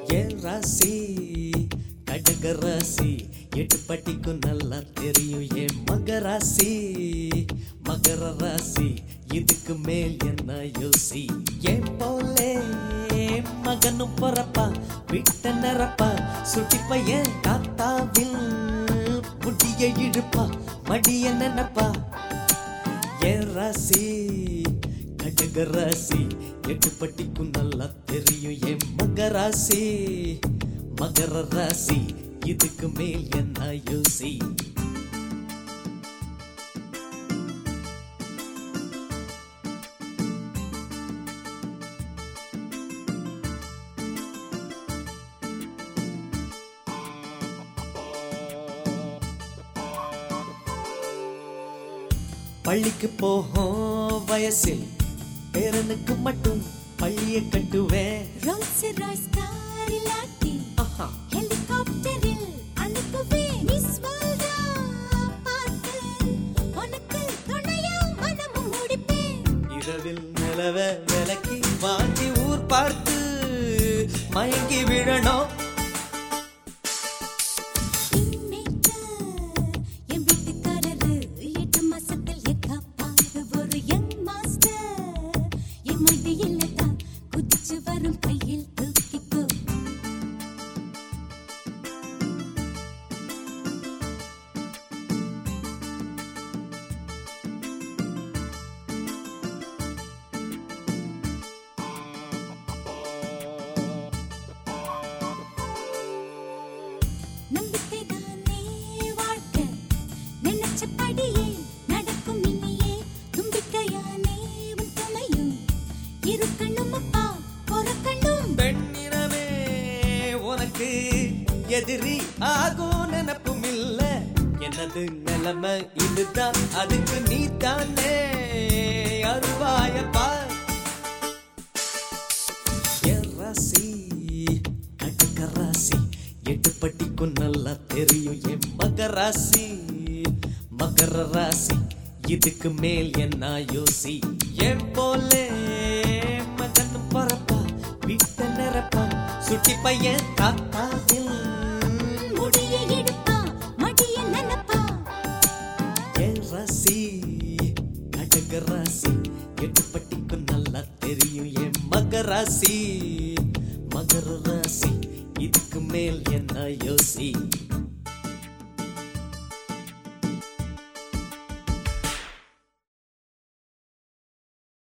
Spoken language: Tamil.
என் ராசி கடக ராசி எட்டு பட்டிக்கும் நல்லா தெரியும் என் மக ராசி மகர ராசி இதுக்கு மேல் என்ன யோசி என் போலே மகனும் பொறப்பா விட்ட நிறப்பா சுட்டி பையன் தாத்தாவில் முடிய இழுப்பா மடிய நினைப்பா என் ராசி கடக ராசி எட்டு பட்டிக்கும் நல்லா தெரியும் என் மக ராசி மகர ராசி இதுக்கு மேல் என்ன யோசி பள்ளிக்கு போகும் வயசில் பேரனுக்கு மட்டும் பள்ளியை கட்டுவேன் ரோல்ஸ் ராய்ஸ் காரில் ஆட்டி ஆஹா. ஹெலிகாப்டரில் அனுப்புவே மிஸ் வேர்ல்டா பார்த்து உனக்கு துணையா மனமும் முடிப்பேன் இரவில் நிலவ விலக்கி வாங்கி ஊர் பார்த்து மயங்கி விழணும் இன்னைக்கு என் வீட்டுக்காரரு எட்டு மாசத்தில் எக்காப்பாக ஒரு யங் மாஸ்டர் என் மடியில் தான் குதிச்சு வரும் கையில் தூக்கிக்கோ நம்பிக்கை தானே வாழ்க்கை நினைச்சபடியே நடக்கும் இனியே தும்பிக்கையானே உன் துணையும் இருக்கணும் அப்பா பொறக்கணும் பெண்ணினமே உனக்கு எதிரி ஆகும் நினப்பும் இல்ல எனது நிலைமை இதுதான் அதுக்கு நீ தானே அருவாயப்பா என் ராசி கடக ராசி எட்டு பட்டிக்கும் நல்லா தெரியும் என் மக ராசி மகர ராசி இதுக்கு மேல் என்ன யோசி என் போலே மகன் பரப்பா வீட்ட நிரப்பா சுட்டி பையன் தாத்தாவில் முடிய எடுப்பா மடிய நினைப்பா என் ராசி கடக ராசி எட்டு பட்டிக்கும் நல்லா தெரியும் என் மக ராசி மகர ராசி இதுக்கு மேல் என்ன யோசி